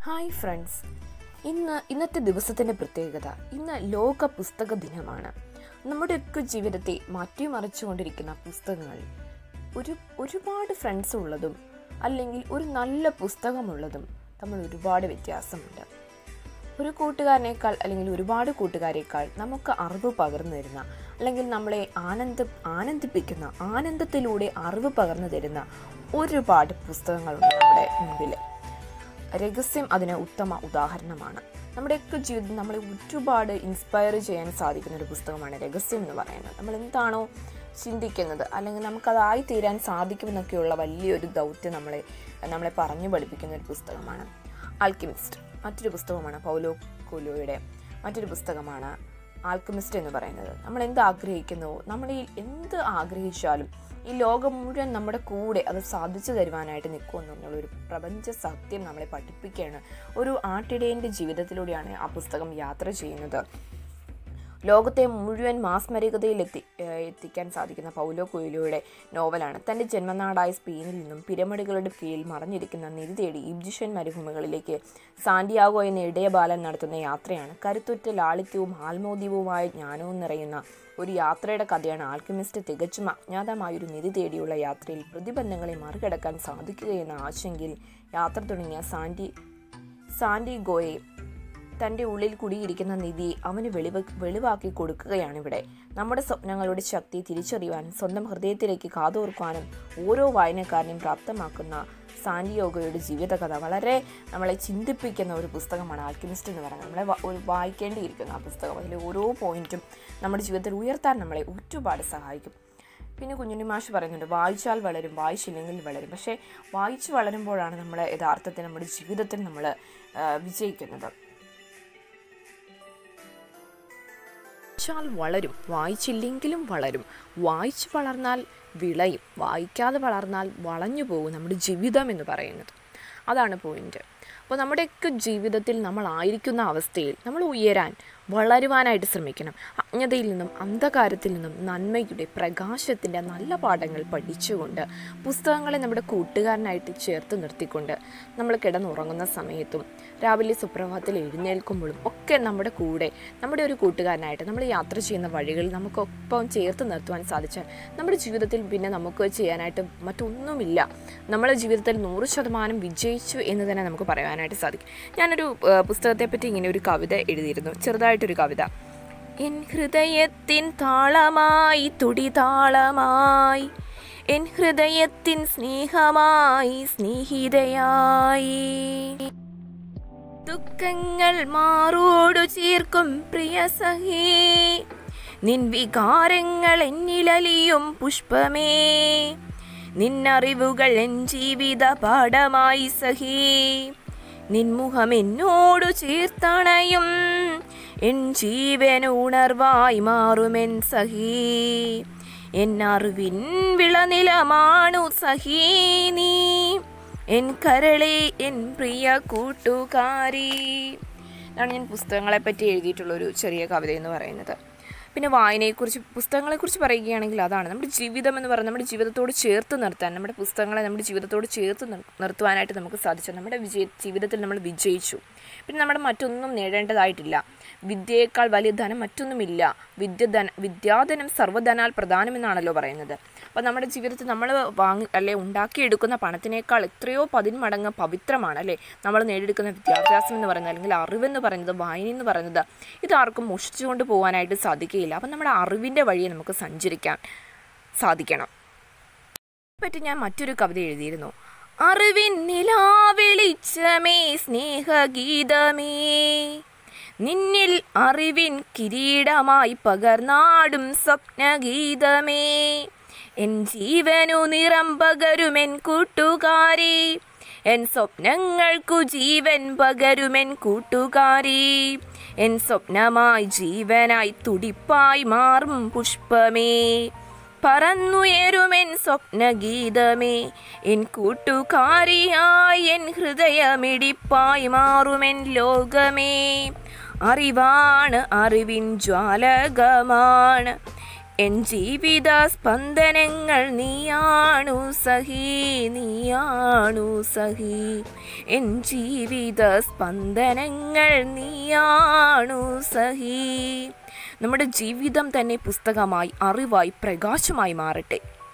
hi friends ഇന്ന് ഇന്നത്തെ ദിവസത്തിൻ്റെ പ്രത്യേകത ഇന്ന് ലോക പുസ്തക ദിനമാണ് നമ്മുടെയൊക്കെ ജീവിതത്തെ മാറ്റിമറിച്ചുകൊണ്ടിരിക്കുന്ന പുസ്തകങ്ങൾ ഒരു ഒരുപാട് ഫ്രണ്ട്സ് ഉള്ളതും അല്ലെങ്കിൽ ഒരു നല്ല പുസ്തകമുള്ളതും തമ്മിൽ ഒരുപാട് വ്യത്യാസമുണ്ട് ഒരു കൂട്ടുകാരനേക്കാൾ അല്ലെങ്കിൽ ഒരുപാട് കൂട്ടുകാരേക്കാൾ നമുക്ക് അറിവ് പകർന്നു തരുന്ന അല്ലെങ്കിൽ നമ്മളെ ആനന്ദ ആനന്ദിപ്പിക്കുന്ന ആനന്ദത്തിലൂടെ അറിവ് പകർന്നു തരുന്ന ഒരുപാട് പുസ്തകങ്ങളുണ്ട് നമ്മുടെ മുമ്പിൽ രഹസ്യം അതിന് ഉത്തമ ഉദാഹരണമാണ് നമ്മുടെയൊക്കെ ജീവിതത്തിൽ നമ്മളെ ഒരുപാട് ഇൻസ്പയർ ചെയ്യാൻ സാധിക്കുന്ന ഒരു പുസ്തകമാണ് രഹസ്യം എന്ന് പറയുന്നത് നമ്മൾ എന്താണോ ചിന്തിക്കുന്നത് അല്ലെങ്കിൽ നമുക്കതായി തീരാൻ സാധിക്കുമെന്നൊക്കെയുള്ള വലിയൊരു ദൗത്യം നമ്മളെ നമ്മളെ പറഞ്ഞു പഠിപ്പിക്കുന്ന ഒരു പുസ്തകമാണ് ആൽക്കിമിസ്റ്റ് മറ്റൊരു പുസ്തകമാണ് പൗലോ കൊലോയുടെ മറ്റൊരു പുസ്തകമാണ് ആൽക്കമിസ്റ്റ് എന്ന് പറയുന്നത് നമ്മൾ എന്ത് ആഗ്രഹിക്കുന്നുവോ നമ്മൾ ഈ എന്ത് ആഗ്രഹിച്ചാലും ഈ ലോകം മുഴുവൻ നമ്മുടെ കൂടെ അത് സാധിച്ചു തരുവാനായിട്ട് നിൽക്കുമെന്നുള്ള ഒരു പ്രപഞ്ച സത്യം നമ്മളെ പഠിപ്പിക്കുകയാണ് ഒരു ആട്ടിടേൻ്റെ ജീവിതത്തിലൂടെയാണ് ആ പുസ്തകം യാത്ര ചെയ്യുന്നത് ലോകത്തെ മുഴുവൻ മാസ്മരികതയിൽ എത്തി ഏഹ് എത്തിക്കാൻ സാധിക്കുന്ന പൗലോ കൊയിലോയുടെ നോവലാണ് തൻ്റെ ജന്മനാടായ സ്പെയിനിൽ നിന്നും പിരമിഡുകളുടെ കീഴിൽ മറഞ്ഞിരിക്കുന്ന നിധി തേടി ഈജിപ്ഷ്യൻ മരുഭൂമികളിലേക്ക് സാന്റിയാഗോ എന്ന ഇടയ ബാലൻ നടത്തുന്ന യാത്രയാണ് കരുത്തുറ്റ ലാളിത്യവും ആത്മോദ്യവുമായ ജ്ഞാനവും നിറയുന്ന ഒരു യാത്രയുടെ കഥയാണ് ആൽക്കമിസ്റ്റ് തികച്ചും അജ്ഞാതമായൊരു നിധി തേടിയുള്ള യാത്രയിൽ പ്രതിബന്ധങ്ങളെ മറികടക്കാൻ സാധിക്കുകയെന്ന ആശങ്കയിൽ യാത്ര തുടങ്ങിയ സാന്റി സാന്റിഗോയെ തൻ്റെ ഉള്ളിൽ കുടിയിരിക്കുന്ന നിധി അവന് വെളിവ വെളിവാക്കി കൊടുക്കുകയാണിവിടെ നമ്മുടെ സ്വപ്നങ്ങളുടെ ശക്തി തിരിച്ചറിയുവാനും സ്വന്തം ഹൃദയത്തിലേക്ക് കാതോർക്കാനും ഓരോ വായനക്കാരനെയും പ്രാപ്തമാക്കുന്ന സാന്റിയോഗയുടെ ജീവിതകഥ വളരെ നമ്മളെ ചിന്തിപ്പിക്കുന്ന ഒരു പുസ്തകമാണ് ആൽക്കിമിസ്റ്റ് എന്ന് പറയുന്നത് നമ്മളെ വ- ഒരു വായിക്കേണ്ടിയിരിക്കുന്ന ആ പുസ്തകം അതിലെ ഓരോ പോയിന്റും നമ്മുടെ ജീവിതത്തിൽ ഉയർത്താൻ നമ്മളെ ഒരുപാട് സഹായിക്കും പിന്നെ കുഞ്ഞുണ്ണി മാഷ് പറയുന്നുണ്ട് വായിച്ചാൽ വളരും വായിച്ചില്ലെങ്കിൽ വളരും പക്ഷേ വായിച്ചു വളരുമ്പോഴാണ് നമ്മൾ യഥാർത്ഥത്തിൽ നമ്മുടെ ജീവിതത്തിൽ നമ്മൾ വിജയിക്കുന്നത് വായിച്ചാൽ വളരും വായിച്ചില്ലെങ്കിലും വളരും വായിച്ച് വളർന്നാൽ വിളയും വായിക്കാതെ വളർന്നാൽ വളഞ്ഞു പോകും നമ്മുടെ ജീവിതം എന്ന് പറയുന്നത് അതാണ് പോയിന്റ് അപ്പോൾ നമ്മുടെയൊക്കെ ജീവിതത്തിൽ നമ്മളായിരിക്കുന്ന അവസ്ഥയിൽ നമ്മൾ ഉയരാൻ വളരുവാനായിട്ട് ശ്രമിക്കണം അജ്ഞതയിൽ നിന്നും അന്ധകാരത്തിൽ നിന്നും നന്മയുടെ പ്രകാശത്തിൻ്റെ നല്ല പാഠങ്ങൾ പഠിച്ചുകൊണ്ട് പുസ്തകങ്ങളെ നമ്മുടെ കൂട്ടുകാരനായിട്ട് ചേർത്ത് നിർത്തിക്കൊണ്ട് നമ്മൾ കിടന്നുറങ്ങുന്ന സമയത്തും രാവിലെ സുപ്രഭാതത്തിൽ എഴുന്നേൽക്കുമ്പോഴും ഒക്കെ നമ്മുടെ കൂടെ നമ്മുടെ ഒരു കൂട്ടുകാരനായിട്ട് നമ്മൾ യാത്ര ചെയ്യുന്ന വഴികളിൽ നമുക്കൊപ്പം ചേർത്ത് നിർത്തുവാൻ സാധിച്ചാൽ നമ്മുടെ ജീവിതത്തിൽ പിന്നെ നമുക്ക് ചെയ്യാനായിട്ട് മറ്റൊന്നുമില്ല നമ്മുടെ ജീവിതത്തിൽ നൂറ് ശതമാനം വിജയിച്ചു എന്ന് തന്നെ നമുക്ക് പറയാനായിട്ട് സാധിക്കും ഞാനൊരു ആ, പുസ്തകത്തെപ്പറ്റി ഇങ്ങനെ ഒരു കവിത എഴുതിയിരുന്നു ചെറുതായിട്ടൊരു കവിത എൻ ഹൃദയത്തിൻ താളമായി തുടി താളമായി എൻ ഹൃദയത്തിൻ സ്നേഹമായി സ്നേഹിതയായി ദുഃഖങ്ങൾ മാറോടു ചേർക്കും പ്രിയ സഹേ നിൻ വികാരങ്ങൾ എന്നിലലിയും പുഷ്പമേ നിന്നറിവുകൾ എൻ ജീവിത പാഠമായി സഹേ നിൻമുഖം എന്നോടു ചേർത്തണയും എൻ ജീവൻ ഉണർവായി മാറുമെൻ സഹേ എൻ അറിവിൻ വിളനിലമാണു സഹീ നീ എൻ കരളെ എൻ പ്രിയ കൂട്ടുകാരി ഇതാണ് ഞാൻ പുസ്തകങ്ങളെ പറ്റി എഴുതിയിട്ടുള്ള ഒരു ചെറിയ കവിത എന്ന് പറയുന്നത് പിന്നെ വായനയെക്കുറിച്ച് പുസ്തകങ്ങളെക്കുറിച്ച് പറയുകയാണെങ്കിൽ അതാണ് നമ്മുടെ ജീവിതം എന്ന് പറയുന്നത് നമ്മുടെ ജീവിതത്തോട് ചേർത്ത് നിർത്താൻ നമ്മുടെ പുസ്തകങ്ങളെ നമ്മുടെ ജീവിതത്തോട് ചേർത്ത് നിർ- നിർത്തുവാനായിട്ട് നമുക്ക് സാധിച്ചു നമ്മുടെ വിജയ ജീവിതത്തിൽ നമ്മൾ വിജയിച്ചു പിന്നെ നമ്മുടെ മറ്റൊന്നും നേടേണ്ടതായിട്ടില്ല വിദ്യയേക്കാൾ വലിയ ധനം മറ്റൊന്നുമില്ല വിദ്യ ധന വിദ്യാധനം സർവ്വധനാൽ പ്രധാനമെന്നാണല്ലോ പറയുന്നത് അപ്പോൾ നമ്മുടെ ജീവിതത്തിൽ നമ്മൾ വാങ്ങി അല്ലെ ഉണ്ടാക്കിയെടുക്കുന്ന പണത്തിനേക്കാൾ എത്രയോ പതിന്മടങ്ങ് പവിത്രമാണ് അല്ലേ നമ്മൾ നേടിയെടുക്കുന്ന വിദ്യാഭ്യാസം എന്ന് പറയുന്നത് അല്ലെങ്കിൽ അറിവെന്ന് പറയുന്നത് വായന എന്ന് പറയുന്നത് ഇതാർക്കും മോഷിച്ചുകൊണ്ട് പോകാനായിട്ട് സാധിക്കുകയില്ല അപ്പം നമ്മുടെ അറിവിൻ്റെ വഴിയെ നമുക്ക് സഞ്ചരിക്കാൻ സാധിക്കണം പറ്റി ഞാൻ മറ്റൊരു കവിത എഴുതിയിരുന്നു അറിവിൻ നിലാവെളിച്ചമേ സ്നേഹഗീതമേ നിന്നിൽ അറിവിൻ കിരീടമായി പകർന്നാടും സ്വപ്നഗീതമേ എൻ ജീവനു നിറം പകരുമെൻ കൂട്ടുകാരി എൻ സ്വപ്നങ്ങൾക്കു ജീവൻ പകരുമെൻ കൂട്ടുകാരി എൻ സ്വപ്നമായി ജീവനായി തുടിപ്പായി മാറും പുഷ്പമേ പറന്നുയരുമെൻ സ്വപ്നഗീതമേ എൻ കൂട്ടുകാരിയായി എൻ ഹൃദയമിടിപ്പായി മാറുമെൻ ലോകമേ അറിവാണ് അറിവിൻ ജ്വാലകമാണ് എൻ ജീവിത സ്പന്ദനങ്ങൾ നീയാണു സഹി നീയാണു സഹി എൻ ജീവിത സ്പന്ദനങ്ങൾ നീയാണു സഹി നമ്മുടെ ജീവിതം തന്നെ പുസ്തകമായി അറിവായി പ്രകാശമായി മാറട്ടെ